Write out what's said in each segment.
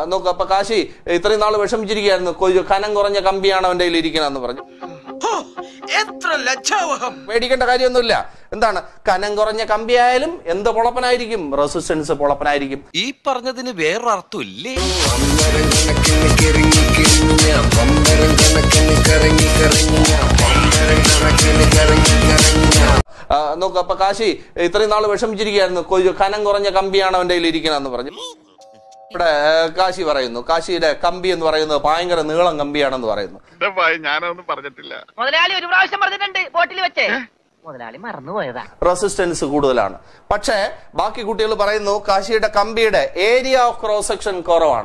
നോക്ക് അപ്പൊ കാശി ഇത്രയും നാൾ വിഷമിച്ചിരിക്കുകയായിരുന്നു കൊ- കനം കുറഞ്ഞ കമ്പിയാണ് അവന്റെ കയ്യിൽ ഇരിക്കണമെന്ന് പറഞ്ഞു എത്ര ലജ്ജാവഹം പേടിക്കേണ്ട കാര്യമൊന്നുമില്ല എന്താണ് കനം കുറഞ്ഞ കമ്പിയായാലും എന്ത് പൊളപ്പനായിരിക്കും റെസിസ്റ്റൻസ് പൊളപ്പനായിരിക്കും ഈ പറഞ്ഞതിന് വേറൊരർത്ഥം ഇല്ലേ പമ്പരം കണക്കിന് കിറങ്ങി കിറങ്ങി ഞാൻ പമ്പരം കണക്കിന് കറങ്ങി കറങ്ങി ഞാൻ പമ്പരം കണക്കിന് കറങ്ങി കറങ്ങി ഞാൻ ആ, നോക്ക് അപ്പൊ കാശി ഇത്രയും നാൾ വിഷമിച്ചിരിക്കുകയായിരുന്നു കൊ- കനം കുറഞ്ഞ കമ്പിയാണ് അവന്റെ കയ്യിൽ ഇരിക്കണമെന്ന് പറഞ്ഞു ഇവിടെ ഏ, കാശി പറയുന്നു കാശിയുടെ കമ്പി എന്ന് പറയുന്നത് ഭയങ്കര നീളം കമ്പിയാണെന്ന് പറയുന്നു എന്റെ ഭയ ഞാനൊന്നും പറഞ്ഞിട്ടില്ല മുതലാളി ഒരു പ്രാവശ്യം പറഞ്ഞിട്ടുണ്ട് ബോട്ടിൽ വെച്ച് മുതലാളി മറന്നുപോയതാ റെസിസ്റ്റൻസ് കൂടുതലാണ് പക്ഷേ ബാക്കി കുട്ടികൾ പറയുന്നു കാശിയുടെ കമ്പിയുടെ ഏരിയ ഓഫ് ക്രോസ് സെക്ഷൻ കുറവാണ്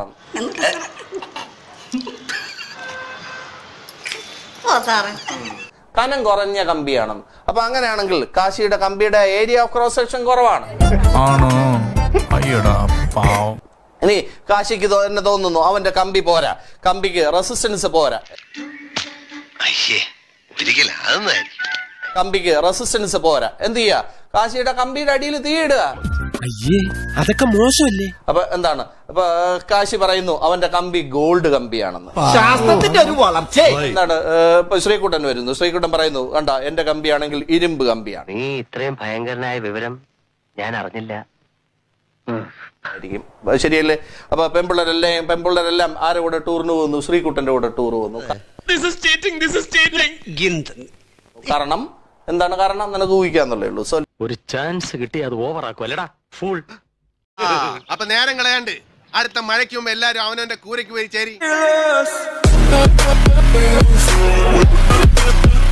കനം കുറഞ്ഞ കമ്പിയാണ് അപ്പൊ അങ്ങനെയാണെങ്കിൽ കാശിയുടെ കമ്പിയുടെ ഏരിയ ഓഫ് ക്രോസ് സെക്ഷൻ കുറവാണ് ആണോ അയ്യടാ പാവം ഇനി കാശിക്ക് തോ- എന്നെ തോന്നുന്നു അവന്റെ കമ്പി പോരാ കമ്പിക്ക് റെസിസ്റ്റൻസ് പോരാ അയ്യേ ഒരിക്കലാകുന്നതായിരിക്കും കമ്പിക്ക് റെസിസ്റ്റൻസ് പോരാ എന്ത് ചെയ്യാ കാശിയുടെ കമ്പിയുടെ അടിയിൽ തീയിടുക അയ്യേ അതൊക്കെ മോശമല്ലേ അപ്പൊ എന്താണ് അപ്പൊ ഏഹ്, കാശി പറയുന്നു അവന്റെ കമ്പി ഗോൾഡ് കമ്പിയാണെന്ന് ശാസ്ത്രത്തിന്റെ ഒരു വളർച്ച എന്താണ് ഏഹ്, ഇപ്പൊ ശ്രീകുട്ടൻ വരുന്നു ശ്രീകുട്ടൻ പറയുന്നു കണ്ട എന്റെ കമ്പിയാണെങ്കിൽ ഇരുമ്പ് കമ്പിയാണ് നീ ഇത്രയും ഭയങ്കരനായ വിവരം ഞാൻ അറിഞ്ഞില്ല ആയിരിക്കും അത് ശരിയല്ലേ അപ്പൊ പെമ്പിള്ളരെല്ലാം പെമ്പിള്ളരെല്ലാം ആരുടെ കൂടെ ടൂറിന് പോകുന്നു ശ്രീകുട്ടന്റെ കൂടെ ടൂർ പോകുന്നു കാരണം എന്താണ് കാരണം നിനക്ക് ഊഹിക്കാന്നുള്ളേ ഉള്ളൂ സോ ഒരു ചാൻസ് കിട്ടി അത് ഓവറാക്കും അല്ലടാ ഫുൾ അപ്പൊ നേരം കളയാണ്ട് അടുത്ത മഴയ്ക്ക് മുമ്പ് എല്ലാരും അവനവന്റെ കൂരയ്ക്ക് പോയി ചേരി